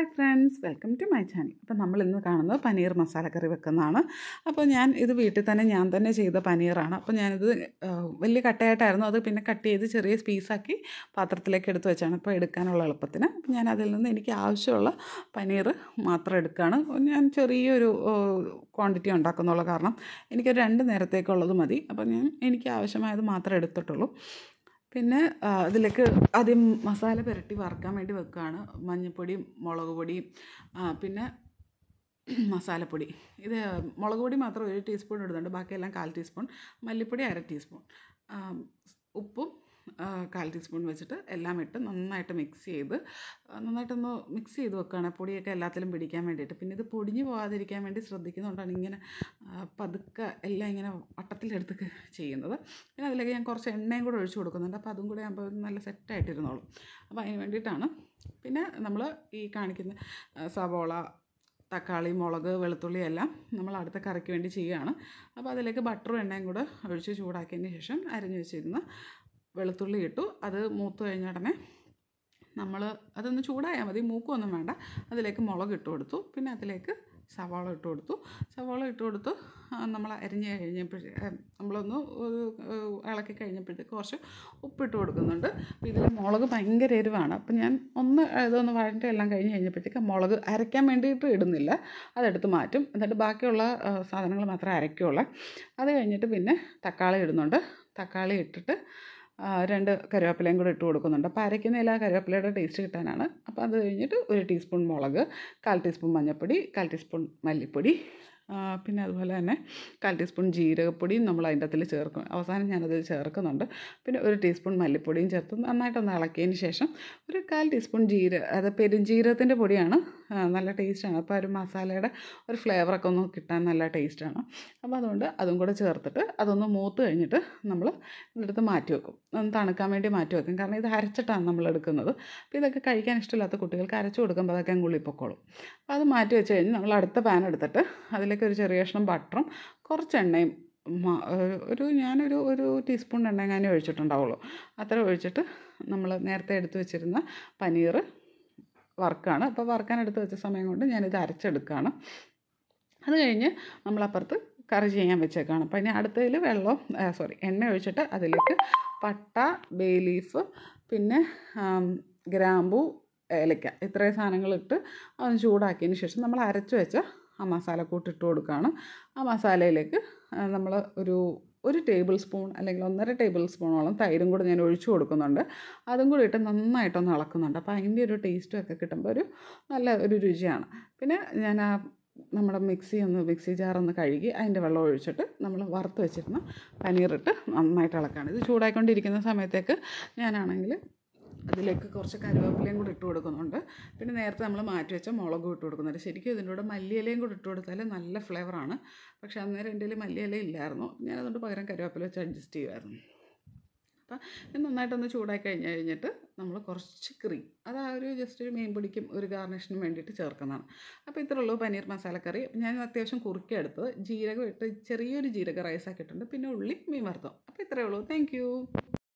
hi friends welcome to my channel അപ്പോൾ നമ്മൾ ഇന്ന് കാണുന്നത് പനീർ മസാല കറി വെക്കുന്നതാണ് അപ്പോൾ ഞാൻ ഇത് വീട്ടിൽ തന്നെ ഞാൻ തന്നെ ചെയ്ത പനീറാണ് അപ്പോൾ ഞാനിത് ആ, വലിയ കട്ടയായിട്ടായിരുന്നു അത് പിന്നെ കട്ട് ചെയ്ത് ചെറിയ പീസാക്കി പാത്രത്തിലേക്ക് എടുത്ത് വെച്ചാണ് ഇപ്പോൾ എടുക്കാനുള്ള എളുപ്പത്തിന് അപ്പോൾ ഞാൻ അതിൽ നിന്ന് എനിക്ക് ആവശ്യമുള്ള പനീർ മാത്രം എടുക്കുകയാണ് ഞാൻ ചെറിയൊരു ക്വാണ്ടിറ്റി ഉണ്ടാക്കുന്നുള്ള കാരണം എനിക്കൊരു രണ്ട് നേരത്തേക്കുള്ളത് മതി അപ്പോൾ ഞാൻ എനിക്ക് ആവശ്യമായത് മാത്രമേ എടുത്തിട്ടുള്ളൂ പിന്നെ ആ, അതിലേക്ക് ആദ്യം മസാല പുരട്ടി വറുക്കാൻ വേണ്ടി വെക്കുകയാണ് മഞ്ഞൾപ്പൊടിയും മുളക് പൊടിയും ആ, പിന്നെ മസാലപ്പൊടി ഇത് മുളക് പൊടി മാത്രം ഒരു ടീസ്പൂൺ ഇടുന്നുണ്ട് ബാക്കിയെല്ലാം കാൽ ടീസ്പൂൺ മല്ലിപ്പൊടി അര ടീസ്പൂൺ ആ, ഉപ്പും ആ, കാൽ ടീസ്പൂൺ വെച്ചിട്ട് എല്ലാം ഇട്ട് നന്നായിട്ട് മിക്സ് ചെയ്ത് ആ, നന്നായിട്ടൊന്ന് മിക്സ് ചെയ്ത് വെക്കുകയാണ് പൊടിയൊക്കെ എല്ലാത്തിലും പിടിക്കാൻ വേണ്ടിയിട്ട് പിന്നെ ഇത് പൊടിഞ്ഞു പോകാതിരിക്കാൻ വേണ്ടി ശ്രദ്ധിക്കുന്നതുകൊണ്ടാണ് ഇങ്ങനെ ആ, പതുക്കെ എല്ലാം ഇങ്ങനെ വട്ടത്തിലെടുത്ത് ചെയ്യുന്നത് പിന്നെ അതിലേക്ക് ഞാൻ കുറച്ച് എണ്ണയും കൂടെ ഒഴിച്ച് കൊടുക്കുന്നുണ്ട് അപ്പോൾ അതും കൂടെ ആകുമ്പോൾ നല്ല സെറ്റായിട്ടിരുന്നോളും അപ്പോൾ അതിന് വേണ്ടിയിട്ടാണ് പിന്നെ നമ്മൾ ഈ കാണിക്കുന്ന ആ, സവോള തക്കാളി മുളക് വെളുത്തുള്ളി എല്ലാം നമ്മൾ അടുത്ത കറിക്ക് വേണ്ടി ചെയ്യുകയാണ് അപ്പോൾ അതിലേക്ക് ബട്ടറും എണ്ണയും കൂടെ ഒഴിച്ച് ചൂടാക്കിയതിന് ശേഷം അരിഞ്ഞു വെച്ചിരുന്ന വെളുത്തുള്ളി ഇട്ടു അത് മൂത്ത് കഴിഞ്ഞ ഉടനെ നമ്മൾ അതൊന്ന് ചൂടായാൽ മതി മൂക്കൊന്നും വേണ്ട അതിലേക്ക് മുളക് ഇട്ട് കൊടുത്തു പിന്നെ അതിലേക്ക് സവാള ഇട്ട് കൊടുത്തു സവാള ഇട്ട് കൊടുത്ത് ആ, നമ്മൾ അരിഞ്ഞ് കഴിഞ്ഞപ്പോഴേ നമ്മളൊന്ന് ഒരു ഏഹ്, ഇളക്കി കഴിഞ്ഞപ്പോഴത്തേക്ക് കുറച്ച് ഉപ്പിട്ട് കൊടുക്കുന്നുണ്ട് അപ്പോൾ ഇതിൽ മുളക് ഭയങ്കര എരിവാണ് അപ്പം ഞാൻ ഒന്ന് ഇതൊന്ന് വഴറ്റി എല്ലാം കഴിഞ്ഞ് കഴിഞ്ഞപ്പോഴത്തേക്ക് മുളക് അരയ്ക്കാൻ വേണ്ടിയിട്ട് ഇടുന്നില്ല അതെടുത്ത് മാറ്റും എന്നിട്ട് ബാക്കിയുള്ള ആ, സാധനങ്ങൾ മാത്രമേ അരയ്ക്കുള്ളൂ അത് കഴിഞ്ഞിട്ട് പിന്നെ തക്കാളി ഇടുന്നുണ്ട് തക്കാളി ഇട്ടിട്ട് ആ, രണ്ട് കറിവേപ്പിലയും കൂടെ ഇട്ട് കൊടുക്കുന്നുണ്ട് അപ്പോൾ അരയ്ക്കുന്നില്ല കറിവേപ്പിലയുടെ ടേസ്റ്റ് കിട്ടാനാണ് അപ്പോൾ അത് കഴിഞ്ഞിട്ട് ഒരു ടീസ്പൂൺ മുളക് കാൽ ടീസ്പൂൺ മഞ്ഞൾപ്പൊടി കാൽ ടീസ്പൂൺ മല്ലിപ്പൊടി ആ, പിന്നെ അതുപോലെ തന്നെ കാൽ ടീസ്പൂൺ ജീരകപ്പൊടിയും നമ്മൾ അതിൻ്റെ അകത്തിൽ ചേർക്കും അവസാനം ഞാനതിൽ ചേർക്കുന്നുണ്ട് പിന്നെ ഒരു ടീസ്പൂൺ മല്ലിപ്പൊടിയും ചേർത്ത് നന്നായിട്ടൊന്ന് ഇളക്കിയതിന് ശേഷം ഒരു കാൽ ടീസ്പൂൺ ജീര അത് പെരുംജീരകത്തിൻ്റെ പൊടിയാണ് ആ, നല്ല ടേസ്റ്റാണ് അപ്പോൾ ആ ഒരു മസാലയുടെ ഒരു ഫ്ലേവറൊക്കെ ഒന്ന് കിട്ടാൻ നല്ല ടേസ്റ്റാണ് അപ്പോൾ അതുകൊണ്ട് അതും കൂടെ ചേർത്തിട്ട് അതൊന്ന് മൂത്ത് കഴിഞ്ഞിട്ട് നമ്മൾ ഇതെടുത്ത് മാറ്റി വെക്കും ഒന്ന് തണുക്കാൻ വേണ്ടി മാറ്റി വെക്കും കാരണം ഇത് അരച്ചിട്ടാണ് നമ്മൾ എടുക്കുന്നത് അപ്പോൾ ഇതൊക്കെ കഴിക്കാൻ ഇഷ്ടമില്ലാത്ത കുട്ടികൾക്ക് അരച്ചു കൊടുക്കുമ്പോൾ അതൊക്കെ അങ്ങ് ഉള്ളിപ്പൊക്കോളും അപ്പോൾ അത് മാറ്റി വെച്ച് കഴിഞ്ഞ് നമ്മൾ അടുത്ത പാൻ എടുത്തിട്ട് അതിലേക്ക് ഒരു ചെറിയ കഷ്ണം ബട്ടറും കുറച്ച് എണ്ണയും മ- ഒരു- ഒരു ഞാനൊരു ഒരു ടീസ്പൂൺ എണ്ണ എങ്ങാനും ഒഴിച്ചിട്ടുണ്ടാവുള്ളൂ അത്ര ഒഴിച്ചിട്ട് നമ്മൾ നേരത്തെ എടുത്ത് വെച്ചിരുന്ന പനീർ വറുക്കാണ് അപ്പോൾ വറുക്കാൻ എടുത്ത് വെച്ച സമയം കൊണ്ട് ഞാനിത് അരച്ചെടുക്കുകയാണ് അത് കഴിഞ്ഞ് നമ്മളപ്പുറത്ത് കറി ചെയ്യാൻ വെച്ചേക്കാണ് അപ്പോൾ ഇനി അടുത്തതിൽ വെള്ളം സോറി എണ്ണ ഒഴിച്ചിട്ട് അതിലേക്ക് പട്ട ബേ ലീഫ് പിന്നെ ആം, ഗ്രാമ്പു ഏലക്ക ഇത്രയും സാധനങ്ങളിട്ട് അതൊന്ന് ചൂടാക്കിയതിന് ശേഷം നമ്മൾ അരച്ച് വെച്ച ആ മസാലക്കൂട്ട് ഇട്ട് കൊടുക്കുകയാണ് ആ മസാലയിലേക്ക് നമ്മൾ ഒരു ഒരു ടേബിൾ സ്പൂൺ അല്ലെങ്കിൽ ഒന്നര ടേബിൾ സ്പൂണോളം തൈരും കൂടെ ഞാൻ ഒഴിച്ചു കൊടുക്കുന്നുണ്ട് അതും കൂടി ഇട്ട് നന്നായിട്ടൊന്ന് ഇളക്കുന്നുണ്ട് അപ്പോൾ അതിൻ്റെ ഒരു ടേസ്റ്റും ഒക്കെ കിട്ടുമ്പോൾ ഒരു നല്ല ഒരു രുചിയാണ് പിന്നെ ഞാൻ ആ നമ്മുടെ മിക്സി ഒന്ന് മിക്സി ജാറൊന്ന് കഴുകി അതിൻ്റെ വെള്ളം ഒഴിച്ചിട്ട് നമ്മൾ വറുത്ത് വെച്ചിരുന്ന പനീറിട്ട് നന്നായിട്ട് ഇളക്കാണ് ഇത് ചൂടായിക്കൊണ്ടിരിക്കുന്ന സമയത്തേക്ക് ഞാനാണെങ്കിൽ അതിലേക്ക് കുറച്ച് കറിവേപ്പിലയും കൂടി ഇട്ട് കൊടുക്കുന്നുണ്ട് പിന്നെ നേരത്തെ നമ്മൾ മാറ്റി വെച്ച മുളകും ഇട്ട് കൊടുക്കുന്നുണ്ട് ശരിക്കും ഇതിൻ്റെ കൂടെ മല്ലിയിലയും കൂടി ഇട്ട് കൊടുത്താൽ നല്ല ഫ്ലേവറാണ് പക്ഷേ അന്നേരം എൻ്റെ കയ്യിൽ മല്ലിയില ഇല്ലായിരുന്നു ഞാനതുകൊണ്ട് പകരം കറിവേപ്പില വെച്ച് അഡ്ജസ്റ്റ് ചെയ്യുമായിരുന്നു അപ്പം ഇത് നന്നായിട്ടൊന്ന് ചൂടായി കഴിഞ്ഞ് കഴിഞ്ഞിട്ട് നമ്മൾ കുറച്ച് ക്രീം അത് ആ ഒരു ജസ്റ്റ് ഒരു മീൻ പൊടിക്കും ഒരു ഗാർണിഷിനും വേണ്ടിയിട്ട് ചേർക്കുന്നതാണ് അപ്പോൾ ഇത്രേ ഉള്ളൂ പനീർ മസാലക്കറി ഞാൻ അത്യാവശ്യം കുറുക്കി എടുത്തത് ജീരകം ഇട്ട് ചെറിയൊരു ജീരക റൈസ് ആക്കിയിട്ടുണ്ട് പിന്നെ ഉള്ളി മീൻ വറുത്തതും അപ്പോൾ ഇത്രയേ ഉള്ളൂ താങ്ക്